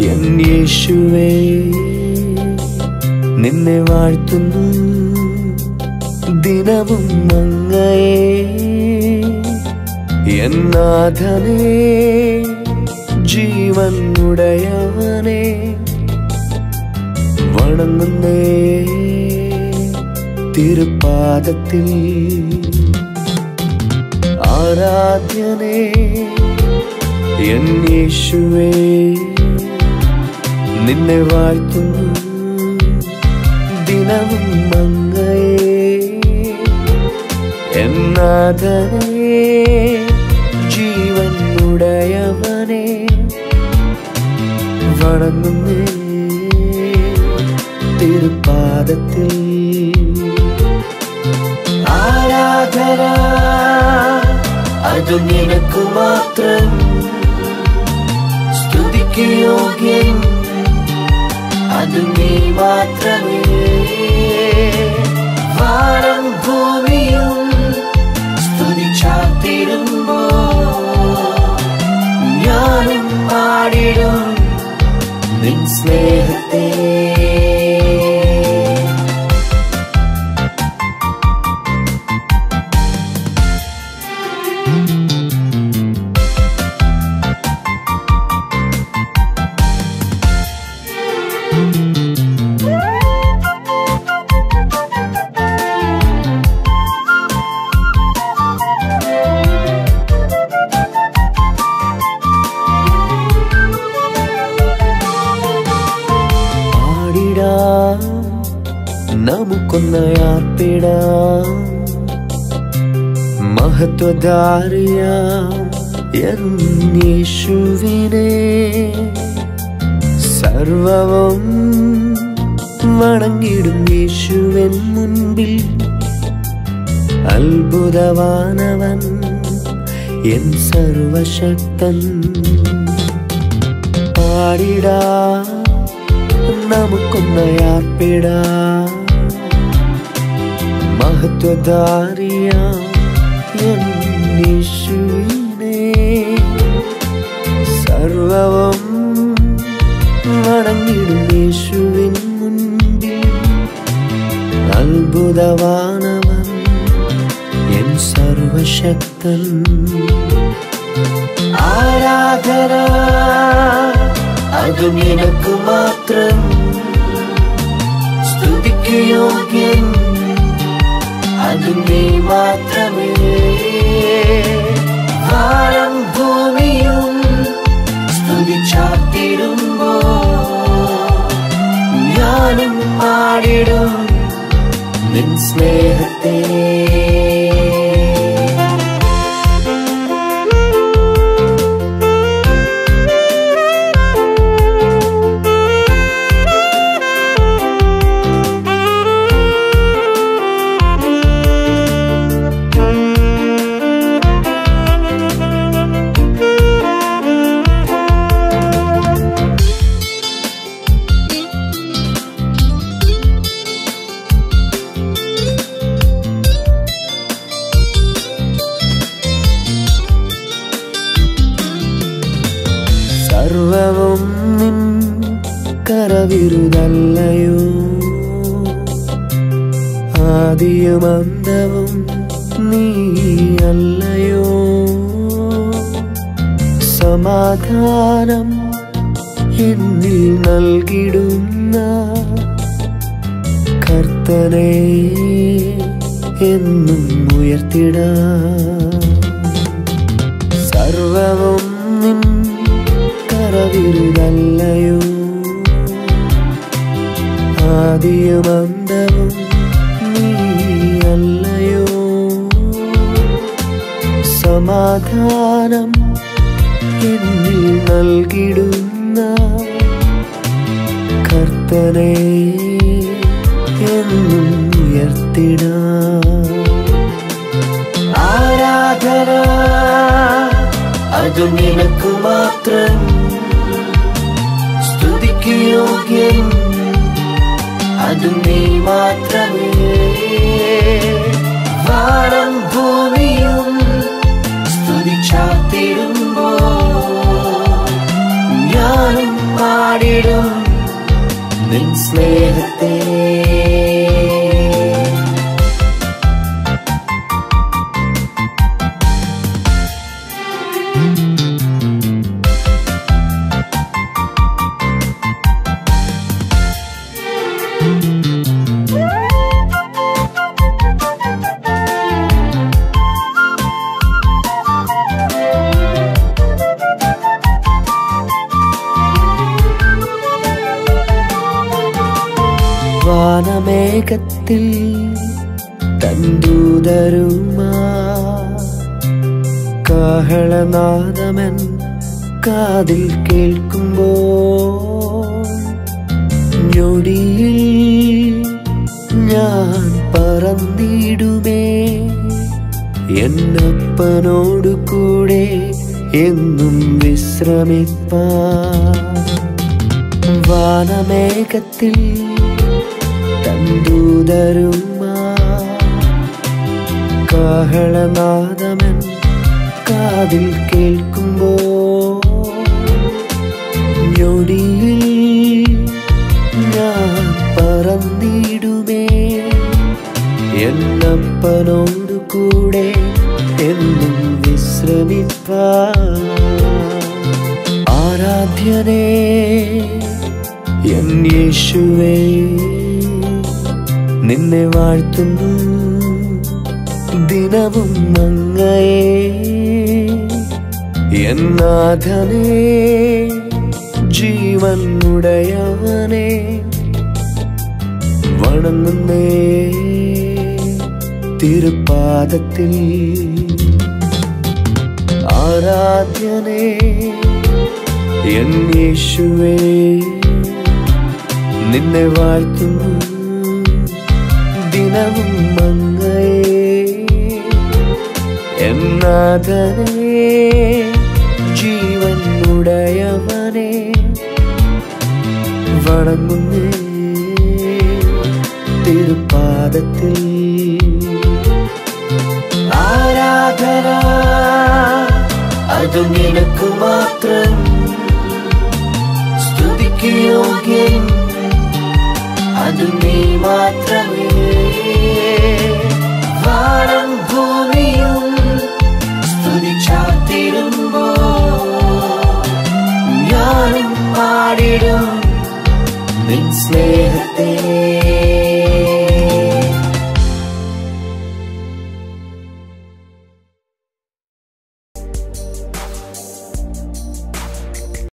N യേശുവേ നിന്നെ വാഴ്ത്തുന്നു ദിനവും അങ്ങയെ എന്നാഥനേ ജീവൻ ഉടയവനെ വണങ്ങുന്നേ തിരുപ്പാദത്തിൽ ആരാധ്യനേ എൻ യേശുവേ നിന്നെ വാഴ്ത്തുന്നു ദിനവും മങ്ങയേ എന്നാഥനേ ജീവൻ ഉടയവനെ വണങ്ങുന്നേ തിരുപ്പാദത്തിൽ ആരാധന അത് നിനക്കു മാത്രം സ്തുതിക്ക് യോഗ്യൻ അത് നീ മാത്രമേ വാനം ഭൂമിയും സ്തുതിച്ചാത്തിരുമ്പോ ഞാനും പാടിടും നിൻ സ്നേഹത്തെ പാടിടാം നമുക്കൊന്നയാർപ്പിടാം മഹത്വധാരിയാം യേശുവിനെ സർവവും വണങ്ങിടും യേശുവൻ മുൻപിൽ അത്ഭുതവാനവൻ എൻ സർവശക്തൻ പാടിടാ നമുക്കൊന്നയാർപ്പിടാ മഹത്വധാരിയ യേശുവിനെ സർവവും വണങ്ങിടും യേശുവിൻ മുൻപിൽ അത്ഭുതവാനവൻ എൻ സർവശക്തൻ ആരാധന അത് നിനക്ക് മാത്രം സ്തുതിക്ക് യോഗ്യൻ അത് നീ മാത്രമേ വാനം ഭൂമിയും സ്തുതിച്ചാത്തിരുമ്പോ ഞാനും പാടിടും നിൻ സ്നേഹത്തെ സർവവും നിൻ കരവിരുതല്ലയോ ആദിയും അന്തവും നീയല്ലയോ സമാധാനം എന്നിൽ നൽകിടുന്ന കർത്തനെ എന്നും ഉയർത്തിടാം സർവവും നിൻ കരവിരുതല്ലയോ ആദിയും അന്തവും നീയല്ലയോ സമാധാനം എന്നിൽ നൽകിടുന്ന കർത്തനെ എന്നും ഉയർത്തിടാം ആരാധന അത് നിനക്ക് മാത്രം സ്തുതിക്ക് യോഗ്യൻ അത് നീ മാത്രമേ വാനം ഭൂമിയും സ്തുതിച്ചാത്തിരുമ്പോ ഞാൻ ഞാനും പാടിടും നിൻ സ്നേഹത്തെ വാനമേഘത്തിൽ തന്തൂതരുമാ കാഹളനാദമൻ കാതിൽ കേൾക്കുമ്പോ ഞൊടിയിൽ ഞാൻ പറന്നിടുമേ എന്നപ്പനോടു കൂടെ എന്നും വിശ്രമിപ്പാ വാനമേഘത്തിൽ തന്തൂതരുമാ കാഹളനാദമൻ കാതിൽ കേൾക്കുമ്പോ ഞൊടിയിൽ ഞാൻ പറന്നിടുമേ എന്നപ്പനോടു കൂടെ എന്നും വിശ്രമിപ്പാ ആരാധ്യനേ എൻ യേശുവേ നിന്നെ വാഴ്ത്തുന്നു ദിനവും അങ്ങയെ എന്നാഥനേ ജീവൻ ഉടയവനെ വണങ്ങുന്നേ തിരുപ്പാദത്തിൽ ആരാധ്യനേ എൻ യേശുവേ നിന്നെ വാഴ്ത്തുന്നു ദിനവും മങ്ങയെ എന്നാഥനേ ജീവൻ ഉടയവനെ വണങ്ങുന്നേ തിരുപ്പാദത്തിൽ ആരാധന അത് നിനക്കു മാത്രം സ്തുതിക്ക് യോഗ്യൻ അത് നീ മാത്രമേ വാനം ഭൂമിയും സ്തുതിച്ചാത്തിരുമ്പോ ഞാനും പാടിടും നിൻ സ്നേഹത്തെ